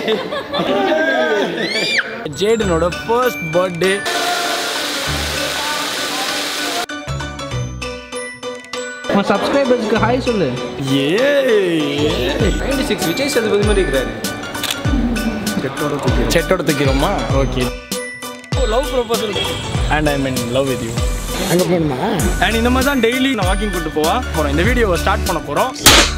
ஜேடனோட first birthday உன் சப்ஸ்கிரைபர்ஸ்க்கு hi சொல்லு ஏ நைன்டி சிக்ஸ் விஜய் சேதுபதி மாதிரி இருக்கிறாரு செட்டோட தூக்கிறோமா okay love proposal and I mean love with you அங்கே போகணுமா அண்ட் இந்த மாதிரி தான் டெய்லி நான் வாக்கிங் கூட்டு போவா போகிறோம் இந்த வீடியோவை ஸ்டார்ட் பண்ண போகிறோம்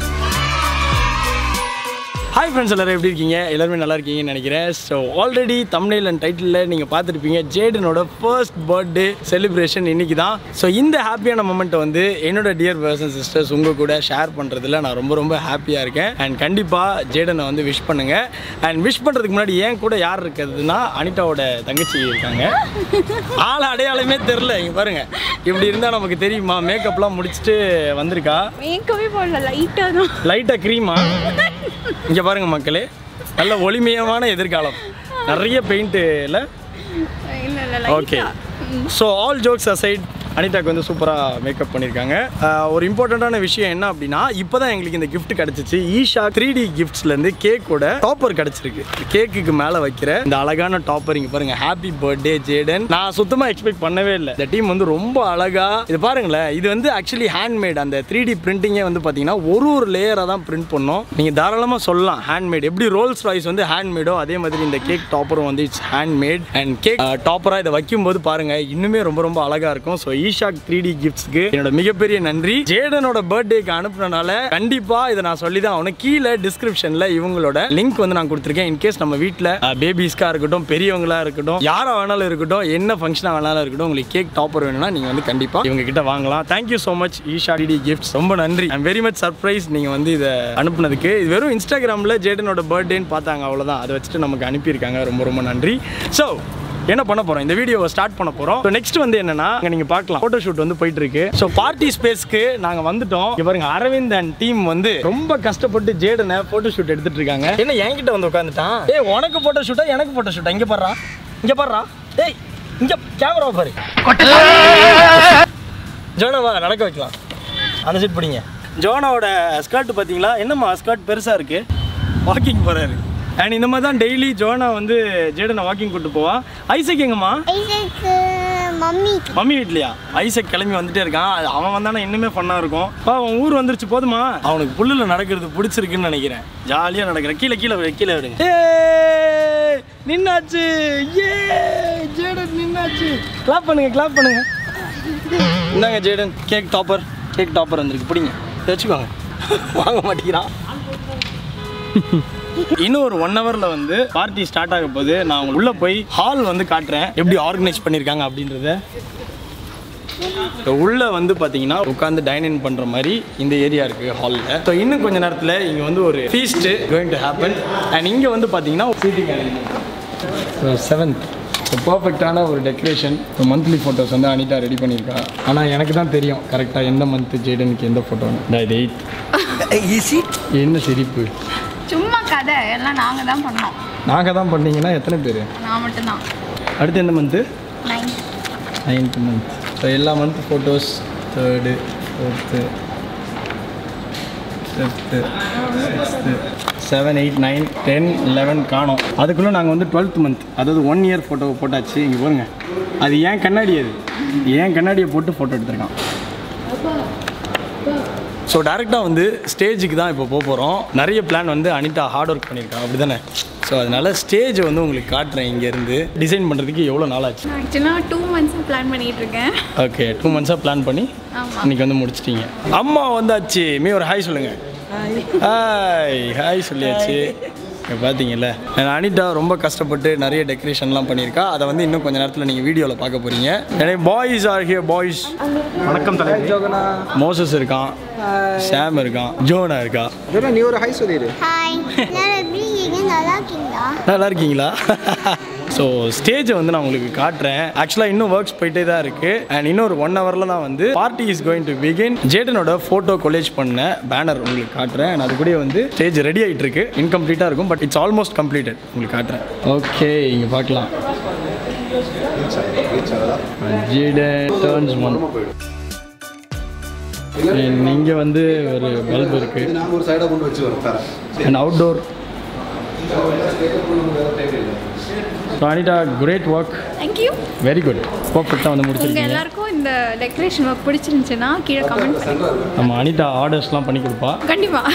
ஹாய் ஃப்ரெண்ட்ஸ் எல்லாரும் எப்படி இருக்கீங்க எல்லாருமே நல்லா இருக்கீங்கன்னு நினைக்கிறேன் ஸோ ஆல்ரெடி தமிழில் அண்ட் டைட்டிலில் நீங்கள் பார்த்துருப்பீங்க ஜேடனோட ஃபர்ஸ்ட் பர்த்டே செலிப்ரேஷன் இன்னைக்கு தான் ஸோ இந்த ஹாப்பியான மூமெண்ட்டை வந்து என்னோட டியர் பர்சன் சிஸ்டர்ஸ் உங்கள் கூட ஷேர் பண்ணுறதுல நான் ரொம்ப ரொம்ப ஹாப்பியாக இருக்கேன் அண்ட் கண்டிப்பாக ஜேடனை வந்து விஷ் பண்ணுங்கள் அண்ட் விஷ் பண்ணுறதுக்கு முன்னாடி ஏன் கூட யார் இருக்கிறதுனா அனிதாவோட தங்கச்சி இருக்காங்க ஆள் அடையாளமே தெரில இங்கே பாருங்க இப்படி இருந்தால் நமக்கு தெரியுமா மேக்கப்லாம் முடிச்சுட்டு வந்திருக்கா மேக்கவே போடல லைட்டாக தான் லைட்டாக க்ரீமா இங்கே பாருங்க மக்களே நல்ல ஒளிமயமான எதிர்காலம் நிறைய பெயிண்ட்டு இல்லை இல்லை இல்லை okay so all jokes aside அனிதாக்கு வந்து சூப்பராக மேக்கப் பண்ணியிருக்காங்க ஆஹ் ஒரு இம்பார்ட்டண்ட்டான விஷயம் என்ன அப்படின்னா இப்போ தான் எங்களுக்கு இந்த gift கிடச்சிச்சு ஈஷா த்ரீ டி கிஃப்ட்ஸ்லேருந்து கேக்கோட டாப்பர் கிடச்சிருக்கு கேக்குக்கு மேலே வைக்கிற இந்த அழகான டாப்பர் இங்கே பாருங்க ஹாப்பி பர்த்டே ஜேடன் நான் சுத்தமாக எக்ஸ்பெக்ட் பண்ணவே இல்லை இந்த டீம் வந்து ரொம்ப அழகா இது பாருங்களேன் இது வந்து ஆக்சுவலி ஹேண்ட்மேட் அந்த த்ரீ டி பிரிண்டிங்கே வந்து பார்த்தீங்கன்னா ஒரு ஒரு லேயராக தான் பிரிண்ட் பண்ணோம் நீங்கள் தாராளமாக சொல்லலாம் ஹேண்ட்மேட் எப்படி ரோல்ஸ் ராய்ஸ் வந்து ஹேண்ட்மேடோ அதே மாதிரி இந்த கேக் டாப்பரும் வந்து இட்ஸ் ஹேண்ட்மேட் அண்ட் கேக் டாப்பராக இதை வைக்கும்போது பாருங்க இன்னுமே ரொம்ப ரொம்ப அழகா இருக்கும் ஸோ ஈஷாக் த்ரீ டி கிஃப்ட்ஸ்க்கு என்னோட மிகப்பெரிய நன்றி ஜேடனோட பர்த்டேக்கு அனுப்புனனால கண்டிப்பா இதை நான் சொல்லி தான் அவனுக்கு கீழே டிஸ்கிரிப்ஷன்ல இவங்களோட லிங்க் வந்து நான் கொடுத்துருக்கேன் இன்கேஸ் நம்ம வீட்டில் பேபிஸ்க்கா இருக்கட்டும் பெரியவங்களா இருக்கட்டும் யாரா வேணாலும் இருக்கட்டும் என்ன ஃபங்க்ஷனாக வேணாலும் இருக்கட்டும் உங்களுக்கு கேக் டாப்பர் வேணும்னா நீங்க வந்து கண்டிப்பா இவங்க கிட்ட வாங்கலாம் thank you so much Eesha D gifts ரொம்ப நன்றி ஐம் வெரி மச் சர்ப்ரைஸ் நீங்க வந்து இதை அனுப்புனதுக்கு இது வெறும் இன்ஸ்டாகிராமில் ஜேடனோட பர்த்டேன்னு பார்த்தாங்க அவ்வளோதான் அதை வச்சுட்டு நமக்கு அனுப்பியிருக்காங்க ரொம்ப ரொம்ப நன்றி ஸோ என்ன பண்ண போறோம் இந்த வீடியோவை ஸ்டார்ட் பண்ண போறோம் நெக்ஸ்ட் வந்து என்னன்னா இங்க நீங்க பார்க்கலாம் போட்டோ ஷூட் வந்து போயிட்டு இருக்கு ஸோ பார்ட்டி ஸ்பேஸ்க்கு நாங்க வந்துட்டோம் இங்க பாருங்க அரவிந்த் அண்ட் டீம் வந்து ரொம்ப கஷ்டப்பட்டு ஜேடனை போட்டோ ஷூட் எடுத்துட்டு இருக்காங்க என்ன என்கிட்ட வந்து உட்காந்துட்டான் ஏய் உனக்கு போட்டோ ஷூட்டா எனக்கு போட்டோ ஷூட்டா இங்க பாடுறா இங்க பாடுறா ஏய் இங்க கேமரா பாரு ஜோனாவா நடக்க வைக்கலாம் அந்த சீட் பிடிங்க ஜோனாவோட ஸ்கர்ட் பார்த்தீங்களா என்னம்மா ஸ்கர்ட் பெருசாக இருக்கு வாக்கிங் போறாரு அண்ட் இந்த மாதிரி தான் டெய்லி ஜோனா வந்து ஜேடனை வாக்கிங் கூட்டு போவா ஐசக் எங்கம்மா ஐசக்கு மம்மி மம்மி வீட்லையா ஐசக் கிளம்பி வந்துட்டே இருக்கான் அது அவன் வந்தானா இன்னுமே ஃபன்னாக இருக்கும் அப்பா, அவன் ஊர் வந்துருச்சு போதுமா அவனுக்கு புல்லில் நடக்கிறது பிடிச்சிருக்குன்னு நினைக்கிறேன் ஜாலியாக நடக்கிறேன் கீழே கீழே விடு, கீழே விடுங்க ஏய், நின்னாச்சு ஏ ஜேடன் நின்னாச்சு கிளாப் பண்ணுங்க கிளாப் பண்ணுங்க இந்தாங்க Jayden cake topper cake topper வந்திருக்கு பிடிங்க இதை வச்சுக்கோங்க வாங்க மாட்டேங்கிறான் இன்னும் ஒரு ஒன் ஹவர்ல வந்து பார்ட்டி ஸ்டார்ட் ஆக போகுது நான் உங்களுக்கு உள்ள போய் ஹால் வந்து காட்டுறேன் எப்படி ஆர்கனைஸ் பண்ணியிருக்காங்க அப்படின்றத So, உள்ள வந்து பாத்தீங்கன்னா உட்காந்து டைனிங் பண்ற மாதிரி இந்த ஏரியா இருக்கு ஹாலில் ஸோ இன்னும் கொஞ்ச நேரத்தில் இங்க வந்து ஒரு feast going to happen and இங்க வந்து பாத்தீங்கன்னா சீட்டிங் ஸோ செவன்த் ஸோ பர்ஃபெக்டான ஒரு டெக்கரேஷன் ஸோ மந்த்லி ஃபோட்டோஸ் வந்து அனிதா ரெடி பண்ணியிருக்கா ஆனால் எனக்கு தான் தெரியும் கரெக்டாக எந்த மந்த் ஜேடனுக்கு எந்த ஃபோட்டோன்னு இது எயித் என்ன சிரிப்பு சும்மா கதை எல்லாம் நாங்கள் தான் பண்ணோம் நாங்கள் தான் பண்ணீங்கன்னா எத்தனை பேர் நான் மட்டும்தான் அடுத்து எந்த month nine ninth month so எல்லா month photos third fourth fifth sixth seven eight nine ten eleven காணோம் அதுக்குள்ளே நாங்கள் வந்து டுவெல்த் மந்த் அதாவது ஒன் இயர் ஃபோட்டோ போட்டாச்சு இங்கே பாருங்க அது ஏன் கண்ணாடி அது ஏன் கண்ணாடியை போட்டு ஃபோட்டோ எடுத்திருக்கான் ஸோ டேரெக்டாக வந்து ஸ்டேஜுக்கு தான் இப்போ போக போகிறோம் நிறைய பிளான் வந்து அனிதா ஹார்ட் ஒர்க் பண்ணியிருக்கான் அப்படி தானே ஸோ அதனால ஸ்டேஜை வந்து உங்களுக்கு காட்டுறேன் இங்கேருந்து டிசைன் பண்ணுறதுக்கு எவ்வளோ நாள் ஆச்சு நான் ஆக்சுவலாக டூ மந்த்ஸாக பிளான் பண்ணிகிட்டு இருக்கேன் ஓகே டூ மந்த்ஸாக பிளான் பண்ணி ஆமாம் இன்னைக்கு வந்து முடிச்சிட்டீங்க அம்மா வந்தாச்சு மீ ஒரு ஹாய் சொல்லுங்க ஹாய் ஹாய் சொல்லியாச்சு இங்க பார்த்தீங்கல்ல நான் அனிதா ரொம்ப கஷ்டப்பட்டு நிறைய டெக்கரேஷன்லாம் பண்ணியிருக்கா அதை வந்து இன்னும் கொஞ்ச நேரத்தில் நீங்கள் வீடியோவில் பார்க்க போகிறீங்க எனக்கு பாய்ஸ் ஆர் ஹியர் பாய்ஸ் வணக்கம் தலைவர் ஜோகனா மோசஸ் இருக்கான் சாம் இருக்கான் ஜோனா இருக்கா ஜோனா நீ ஒரு ஹாய் சொல்லிடு ஹாய் எல்லாரும் எப்படி இருக்கீங்க நல்லா இருக்கீங்களா நல்லா இருக்கீங்களா ஸோ ஸ்டேஜை வந்து நான் உங்களுக்கு காட்டுறேன் ஆக்சுவலாக இன்னும் ஒர்க்ஸ் போயிட்டே தான் இருக்கு அண்ட் இன்னொரு ஒன் ஹவரில் தான் வந்து party is going to begin ஜேடனோட ஃபோட்டோ கொலேஜ் பண்ண பேனர் உங்களுக்கு காட்டுறேன் and அது கூட வந்து ஸ்டேஜ் ரெடி ஆகிட்டு இருக்கு இன்கம்ப்ளீட்டாக இருக்கும் பட் இட்ஸ் ஆல்மோஸ்ட் கம்ப்ளீட்டட் உங்களுக்கு காட்டுறேன் ஓகே இங்கே பார்க்கலாம் ஜேடன் டர்ன்ஸ் ஒன் இங்கே வந்து ஒரு பல்ப் இருக்கு நாங்கள் ஒரு சைடாக கொண்டு வச்சு வரோம் தரேன் and outdoor so Anitha great work thank you very good பர்ஃபெக்டாக வந்து உங்கள் முடிச்சிருக்கீங்க எல்லாருக்கும் இந்த டெக்கரேஷன் ஒர்க் பிடிச்சிருந்துச்சுன்னா கீழே கமெண்ட் பண்ணுங்க நம்ம அனிதா ஆர்டர்ஸ்லாம் பண்ணி கொடுப்பா கண்டிப்பாக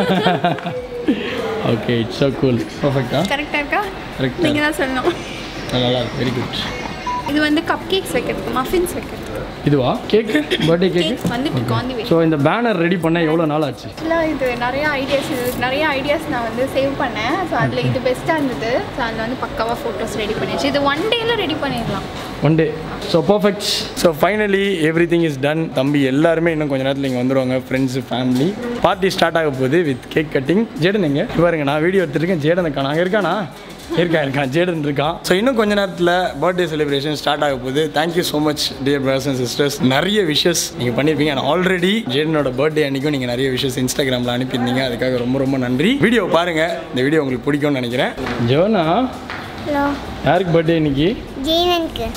ஓகே இட்ஸ் ஸோ கூல் பர்ஃபெக்டா கரெக்டாக இருக்கா Correct. நீங்கள் தான் சொல்லணும் நல்லா இருக்கு வெரி குட் இது வந்து கப் கேக்ஸ் வைக்கிறதுக்கு மஃபின்ஸ் வைக்கிறதுக்கு இதுவா கேக்கு பர்த்டே கேக்கு கேக்ஸ் வந்துட்டு இருக்கு ஆன் தி வே ஸோ இந்த பேனர் ரெடி பண்ண எவ்வளோ நாள் ஆச்சு ஆக்சுவலாக இது நிறைய ஐடியாஸ் இது நிறைய ஐடியாஸ் நான் வந்து சேவ் பண்ணேன் ஸோ அதில் இது பெஸ்ட்டாக இருந்தது ஸோ அதில் வந்து பக்காவாக ஃபோட்டோஸ் ரெடி பண்ணியாச்சு இது ஒன் டேயில் ரெடி பண்ணிடலாம் one day so perfect so finally everything is done தம்பி எல்லாருமே இன்னும் கொஞ்ச நேரத்தில் இங்கே வந்துருவாங்க ஃப்ரெண்ட்ஸு ஃபேமிலி பார்ட்டி ஸ்டார்ட் ஆக போகுது வித் கேக் கட்டிங் ஜேடன் எங்க பாருங்க நான் வீடியோ எடுத்துருக்கேன் ஜேடன் இருக்கான் அங்கே இருக்கானா இருக்கான் இருக்கான் ஜேடன் இருக்கான் ஸோ இன்னும் கொஞ்ச நேரத்தில் பர்த்டே செலிப்ரேஷன் ஸ்டார்ட் ஆக போகுது thank you so much dear brothers and sisters நிறைய விஷஸ் நீங்கள் பண்ணியிருப்பீங்க அண்ட் ஆல்ரெடி ஜேடனோட பர்த்டே அன்றைக்கும் நீங்கள் நிறைய விஷஸ் இன்ஸ்டாகிராமில் அனுப்பியிருந்தீங்க அதுக்காக ரொம்ப ரொம்ப நன்றி வீடியோ பாருங்கள் இந்த வீடியோ உங்களுக்கு பிடிக்கும்னு நினைக்கிறேன் ஜோனா ஹலோ யாருக்கு பர்த்டே இன்னைக்கு ஜெயனனுக்கு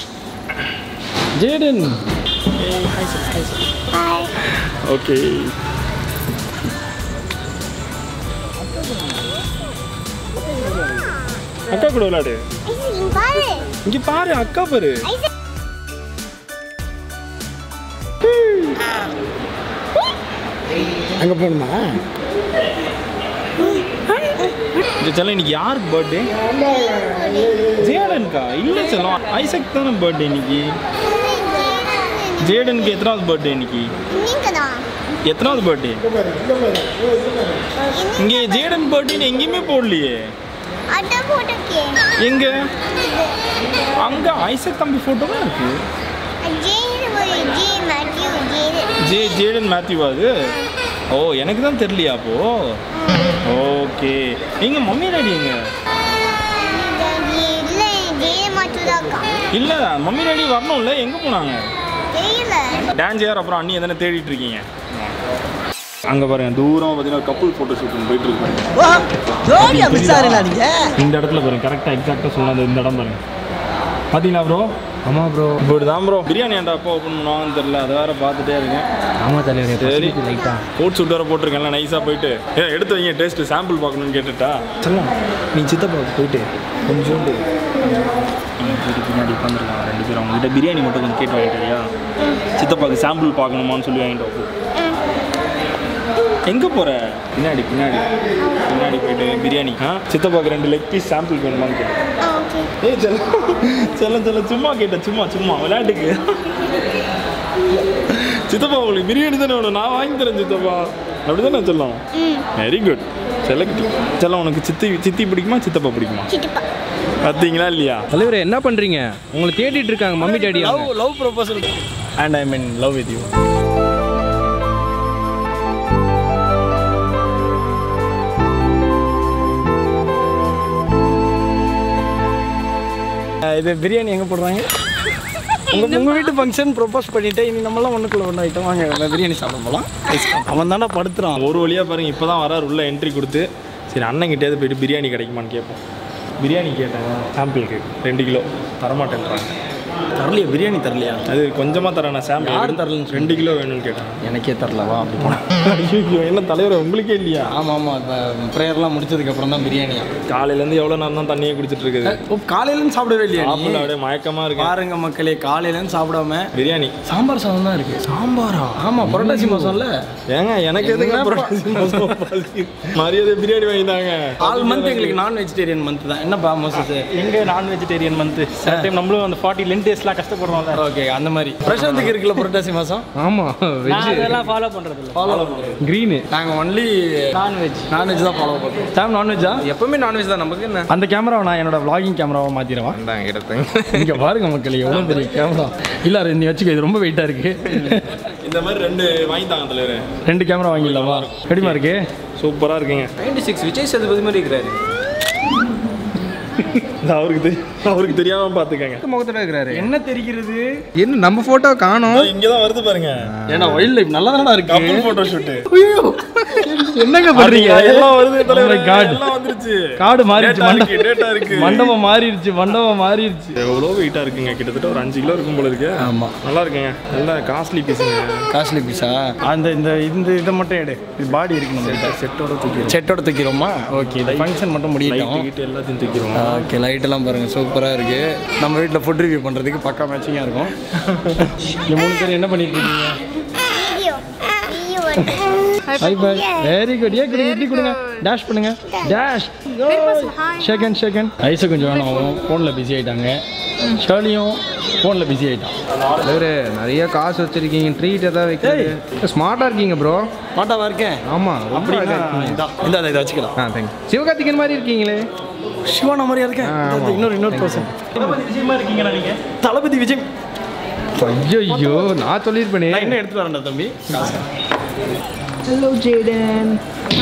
ஜேடன் ஹாய் ஓகே அக்கா கூட விளையாடு ஐசக் பாரு இங்க பாரு அக்கா பாரு ஐசக் அங்கே போகணுமா இந்த செல்லம் இன்னைக்கு யாருக்கு பர்த்டே ஜேடனுக்கா இல்ல செல்லம் ஐசக் தானே பர்த்டே இன்னைக்கு ஜேடனுக்கு எத்தனாவது பர்த்டே இன்னைக்கு நீங்க தான் எத்தனாவது பர்த்டே இங்கே ஜேடன் பர்த்டே எங்கேயுமே போடலையே அட்டை போட்டுக்கே எங்க அங்க ஐசக் தம்பி போட்டோ தான் இருக்கு ஜெயின் ஒரு ஜே மேத்யூ ஜெயின் ஜே ஜேடன் மேத்யூவா அது ஓ எனக்கு தான் தெரியலையா அப்போ ஓகே எங்க மம்மி டாடி எங்க இல்லை ஜெயின் மட்டும் தான் இருக்கா இல்ல மம்மி டாடி வரணும்ல எங்க போனாங்க தெரியல டான்ஸ் யார் அப்புறம் அண்ணி எதனா தேடிட்டு இருக்கீங்க அங்க பாருங்க தூரம் பார்த்தீங்கன்னா கப்புள் ஃபோட்டோ ஷூட் போயிட்டு இருக்கு ஜோடியா மிஸ் ஆறீங்களா நீங்க இந்த இடத்துல பாருங்க கரெக்டாக எக்ஸாக்டாக சொன்னது இந்த இடம் பாருங்க பார்த்தீங்களா ப்ரோ ஆமா ப்ரோ இப்படி தான் ப்ரோ பிரியாணி ஏன்டா எப்போ ஓப்பன் பண்ணுவாங்கன்னு தெரியல அதை வேற பார்த்துட்டே இருக்கேன் ஆமா தலைவரே சரி பசிக்குது லைட்டா கோட் சூட் வேற போட்டிருக்கேன்ல நைஸாக போயிட்டு ஏ எடுத்து வைங்க டேஸ்ட் சாம்பிள் பார்க்கணும்னு கேட்டுட்டா சொல்லலாம் நீ சித்தப்பாவுக்கு போயிட்டு கொஞ்சோண்டு வீட்டு பின்னாடி உட்காந்துருக்காங்க ரெண்டு பேரும் அவங்ககிட்ட பிரியாணி மட்டும் கொஞ்சம் கேட்டு வாங்கிட்டியா சித்தப்பாக்கு சாம்பிள் பார்க்கணுமான்னு சொல்லி வாங்கிட்டு வா. எங்க போற பின்னாடி பின்னாடி பின்னாடி போயிட்டு பிரியாணி ஆ சித்தப்பாக்கு ரெண்டு லெக் பீஸ் சாம்பிள் வேணுமான்னு கேட்டேன் ஓகே ஏய் செல்லம் செல்லம் செல்லம் சும்மா கேட்டேன் சும்மா சும்மா விளையாட்டுக்கு சித்தப்பா உங்களுக்கு பிரியாணி தானே வேணும் நான் வாங்கி தரேன் சித்தப்பா அப்படிதானே செல்லம் வெரி குட் செல்லக்குட்டி செல்லம் உனக்கு சித்தி சித்தி பிடிக்குமா சித்தப்பா பிடிக்குமா சித்தப்பா பார்த்தீங்களா இல்லையா தலைவரே என்ன பண்றீங்க உங்களை தேடிட்டு இருக்காங்க mummy daddy love love proposal and I mean love with you இது பிரியாணி எங்கே போடுறாங்க உங்க உங்க வீட்டு ஃபங்க்ஷன் ப்ரொபோஸ் பண்ணிட்டு இனி நம்மளாம் ஒண்ணுக்குள்ள ஒன்று ஐட்டம் வாங்க நம்ம பிரியாணி சாப்பிட போகலாம் அவன் தானே படுத்துறான் ஒரு வழியாக பாருங்க இப்போ தான் வரார் உள்ள என்ட்ரி கொடுத்து சரி அண்ணன் கிட்டேயாவது போயிட்டு பிரியாணி கிடைக்குமான்னு கேட்போம் பிரியாணி கேட்டேன் சாம்பிளுக்கு ரெண்டு கிலோ தரமாட்டேன்றாங்க தரலையா பிரியாணி தரலையா அது கொஞ்சமாக தரேன் நான் சாம்பிள் யார் தரலன்னு சொல்லி? ரெண்டு கிலோ வேணும்னு கேட்டேன் எனக்கே தரலவா அப்படி போனேன் ஐயோ என்ன தலைவர் உங்களுக்கே இல்லையா ஆமாம் ஆமாம் இப்போ ப்ரேயர்லாம் முடிச்சதுக்கு அப்புறம் தான் பிரியாணியா காலையிலேருந்து எவ்வளோ நேரம் தான் தண்ணியே குடிச்சிட்டு இருக்குது ஓ காலையிலேருந்து சாப்பிடவே இல்லையா நீ? சாப்பிடல அப்படியே மயக்கமாக இருக்கு பாருங்க மக்களே காலையிலேருந்து சாப்பிடாம பிரியாணி சாம்பார் சாதம் தான் இருக்கு சாம்பாரா ஆமாம் புரட்டாசி மாதம்ல ஏங்க எனக்கு எதுக்கு என்னப்பா? புரட்டாசி மாசம் பசி? மரியாதை பிரியாணி வாங்கிட்டாங்க ஆல் மந்த் எங்களுக்கு நான் வெஜிடேரியன் மந்த் தான் என்னப்பா மோசஸ் எங்க நான் வெஜிடேரியன் மந்த் சில டைம் நம்மளும் அந்த ஃபார்ட்டி லென் டேஸ்லாம் கஷ்டப்படுறோம்ல ஓகே அந்த மாதிரி பிரசாந்துக்கு இருக்குல்ல புரட்டாசி மாதம் ஆமா நான் அதெல்லாம் ஃபாலோ பண்றது இல்ல ஃபாலோ பண்ணுறோம் கிரீனு நாங்கள் ஒன்லி நான்வெஜ் நான்வெஜ் தான் ஃபாலோ பண்ணுறோம் சாம் நான்வெஜ்ஜா எப்பவுமே நான்வெஜ் தான் நமக்கு என்ன அந்த கேமராவை நான் என்னோட vlogging கேமராவை மாற்றிடவா தான் எடுத்தேன் இங்கே பாருங்க மக்களே எவ்வளோ பெரிய கேமரா இல்லை நீ வச்சுக்க இது ரொம்ப வெயிட்டாக இருக்கு இந்த மாதிரி ரெண்டு வாங்கிட்டாங்க தலைவர் ரெண்டு கேமரா வாங்கிடலாமா எப்படிமா இருக்கு சூப்பராக இருக்குங்க நைன்டி சிக்ஸ் விஜய் சேதுபதி மாதிரி இருக்கிறாரு இது அவருக்கு தெரியும் அவருக்கு தெரியாம பாத்துக்கங்க முகத்தில் இருக்கிறாரு என்ன தெரிகிறது என்ன நம்ம ஃபோட்டோ காணோம் இங்க தான் வருது பாருங்க ஏன்னா வைல்ட் லைஃப் நல்லா தானே இருக்கு கப்பல் போட்டோ ஷூட் என்னங்க பண்றீங்க எல்லாம் வருது தலைவரே. Oh my God. எல்லாம் வந்துருச்சு காடு மாறிடுச்சு Data மண்டபம் இருக்கு, data இருக்கு. மண்டபம் மாறிடுச்சு மண்டபம் மாறிடுச்சு எவ்வளோ வெயிட்டா இருக்குங்க கிட்டத்தட்ட ஒரு அஞ்சு கிலோ இருக்கும் போல இருக்கு ஆமா. நல்லா இருக்குங்க நல்ல காஸ்ட்லி பீஸுங்க காஸ்ட்லி பீஸா அந்த இந்த இந்த இதை மட்டும் எடு இது பாடி இருக்கு நம்ம செட்டோட தூக்கி செட்டோட தூக்கிடுவோமா ஓகே இந்த ஃபங்க்ஷன் மட்டும் லைட் முடியட்டும் கிட்ட எல்லாத்தையும் தூக்கிடுவோம் ஓகே லைட் எல்லாம் பாருங்க சூப்பரா இருக்கு நம்ம வீட்டில் ஃபுட் ரிவ்யூ பண்றதுக்கு பக்கா மேட்சிங்கா இருக்கும் நீங்க மூணு பேர் என்ன பண்ணிட்டு இருக்கீங்க video video hi bye very good ஏ கொடுங்க இப்படி கொடுங்க டேஷ் பண்ணுங்க டேஷ் செகண்ட் செகண்ட் ஐஸை கொஞ்சம் வேணும் ஃபோனில் பிஸி ஆயிட்டாங்க ஷர்லியும் ஃபோனில் பிஸி ஆயிட்டான் தலைவரே நிறைய காசு வச்சிருக்கீங்க ட்ரீட் ஏதாவது வைக்கிறது ஸ்மார்ட்டாக இருக்கீங்க ப்ரோ மாட்டாவா இருக்கேன் ஆமாம் அப்படின்னா இந்தா இந்த இதை வச்சுக்கலாம் ஆ தேங்க்ஸ் சிவகார்த்திகன் மாதிரி இருக்கீங்களே சிவானா மாதிரியா இருக்கேன் இந்த- இந்த இன்னொரு இன்னொரு பர்சன் தளபதி விஜயமா இருக்கீங்களா நீங்க தளபதி விஜய் ஐயோ நான் சொல்லியிருப்பேனே நான் என்ன எடுத்துட்டு வரேன்டா தம்பி ஹலோ ஜேடன்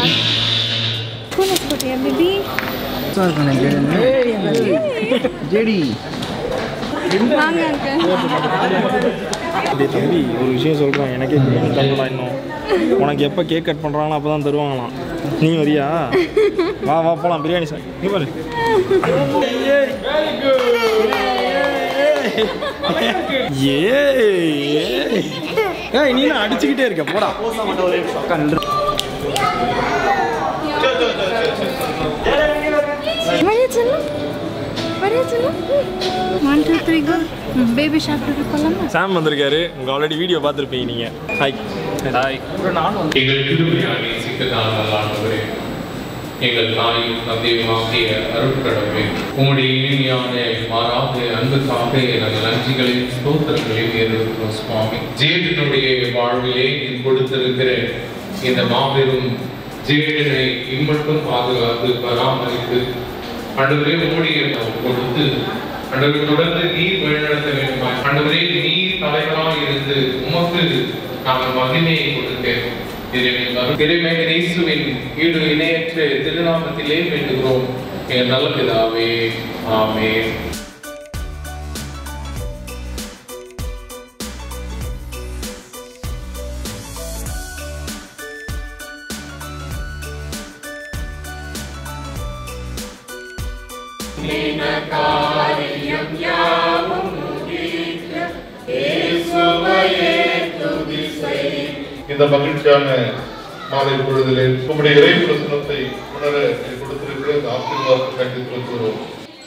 பேபி ஜேடி வாங்க அங்கிள் டேய் தம்பி ஒரு விஷயம் சொல்கிறேன் எனக்கே பிரியாணி தரலடா இன்னும் உனக்கு எப்போ கேக் கட் பண்ணுறாங்களோ அப்போ தான் தருவாங்களாம் நீ வரியா வா வா போகலாம் பிரியாணி சார் நீ பாரு ஏ ஏய் நீ நான் அடிச்சுக்கிட்டே இருக்க போடா வரையா செல்லும் வரையா செல்லும் one two three go baby short போகலாமா சாம் வந்திருக்காரு உங்கள் ஆல்ரெடி வீடியோ பார்த்துருப்பீங்க நீங்கள் ஹாய் ஹாய் எங்கள் கிருபையாலே சிக்கதான ஆண்டவரே எங்கள் தாயும் தந்தையுமாகிய அருட்கடவுளே உம்முடைய இனிமையான மாறாத அன்புக்காக நாங்கள் நன்றிகளையும் ஸ்தோத்திரங்களையும் ஏறிருக்கிறோம் சுவாமி ஜேடனுடைய வாழ்விலே நீ கொடுத்திருக்கிற இந்த மாபெரும் ஜேடனை இம்மட்டும் பாதுகாத்து பராமரித்து ஆண்டவரே உம்முடைய நாம் கொடுத்து ஆண்டவரை தொடர்ந்து நீர் வழிநடத்த வேண்டுமா ஆண்டவரே நீர் தலைவராக இருந்து உமக்கு நாங்கள் மகிமையை கொடுக்க இறைமை இயேசுவின் ஈடு இணையற்ற திருநாமத்திலே வேண்டுகிறோம் என் நல்ல பிதாவே ஆமென் இந்த மகிழ்ச்சியான மாலை பொழுதிலே உங்களுடைய இறை பிரசனத்தை உணர நீர் கொடுத்திருக்கிற இந்த ஆசீர்வாதத்தை கண்டு செலுத்துகிறோம்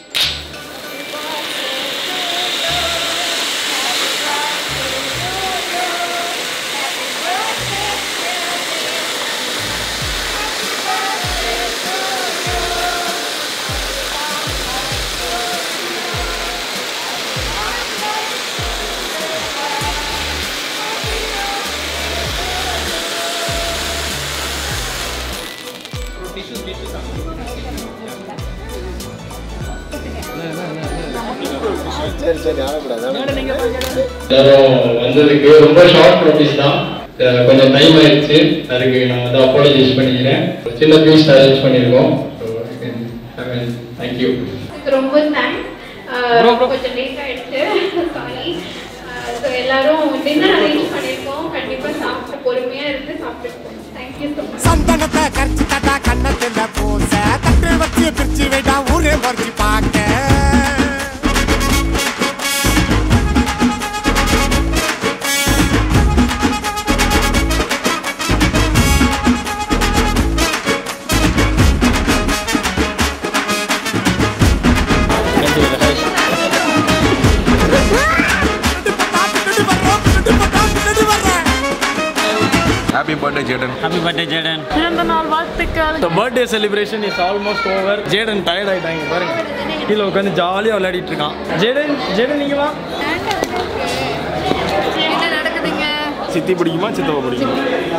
எல்லாரும் வந்ததுக்கு ரொம்ப ஷார்ட் நோட்டீஸ் தான் அஹ் கொஞ்சம் டைம் ஆயிடுச்சு அதுக்கு நான் வந்து அப்பாலஜைஸ் பண்ணிக்கிறேன் ஒரு சின்ன பீஸ் அரேஞ்ச் பண்ணியிருக்கோம் தேங்க்யூ ரொம்ப தேங்க்ஸ் கொஞ்சம் லேட் ஆயிடுச்சு சாரி ஸோ எல்லாரும் டின்னர் அரேஞ்ச் பண்ணியிருக்கோம் கண்டிப்பாக சாப்பிட்டு பொறுமையாக இருந்து சாப்பிட்டுருக்கோம் தேங்க்யூ ஸோ மச் சந்தனத்தை கரைச்சி தட்டா கண்ணத்துல பூச தட்டு வச்சு பிரிச்சு வைடா ஊரே மறைச்சு பார்க்க happy birthday Jayden happy birthday Jayden பிறந்த நாள் வாழ்த்துக்கள் the birthday celebration is almost over Jayden tired ஆயிட்டாங்க பாருங்க கீழே உட்காந்து ஜாலியாக விளையாடிட்டு இருக்கான் ஜேடன் ஜேடன் நீங்க வா என்ன நடக்குதுங்க சித்தி பிடிக்குமா சித்தப்பா பிடிக்குமா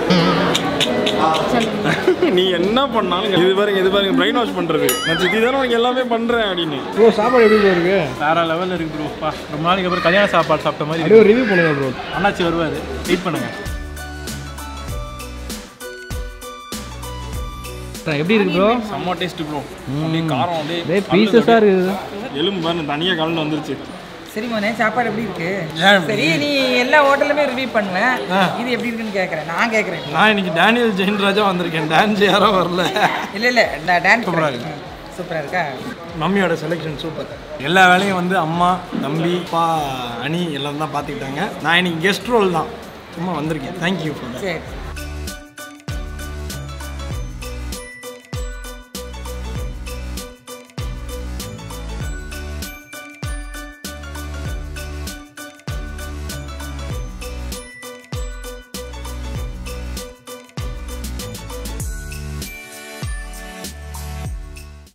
நீ என்ன பண்ணாலும் இது பாருங்க இது பாருங்க பிரெயின் வாஷ் பண்றது நான் சித்தி தானே உனக்கு எல்லாமே பண்றேன் அப்படின்னு ப்ரோ சாப்பாடு எப்படி ப்ரோ இருக்கு வேற லெவலில் இருக்கு ப்ரோ பா ரொம்ப நாளைக்கு அப்புறம் கல்யாண சாப்பாடு சாப்பிட்ட மாதிரி அப்படியே ஒரு ரிவ்யூ பண்ணுங்க ப்ரோ இருக்கு. அண்ணாச்சி வருவார் வெயிட் பண்ணுங்க எப்படி இருக்கு ப்ரோ செம்ம டேஸ்ட் ப்ரோ அப்படியே காரம் அப்படியே டேய் பீசஸாக இருக்குது எலும்பு பாருங்க தனியாக கலந்து வந்துருச்சு சரி மோனே சாப்பாடு எப்படி இருக்கு ஏன் சரி நீ எல்லா ஹோட்டலுமே ரிவ்யூ பண்ணுவேன் இது எப்படி இருக்குன்னு கேட்குறேன் நான் கேட்குறேன் நான் இன்னைக்கு டேனியல் ஜெயின் ராஜா வந்திருக்கேன் டான்ஸ் யாரோ வரல இல்லை இல்லை டான்ஸ் சூப்பரா இருக்கு. சூப்பராக இருக்கா மம்மியோட செலெக்ஷன் சூப்பர் எல்லா வேலையும் வந்து அம்மா தம்பி அப்பா அணி எல்லாம் தான் பார்த்துக்கிட்டாங்க நான் இன்னைக்கு கெஸ்ட் ரோல் தான் சும்மா வந்திருக்கேன் தேங்க்யூ ஃபார் சரி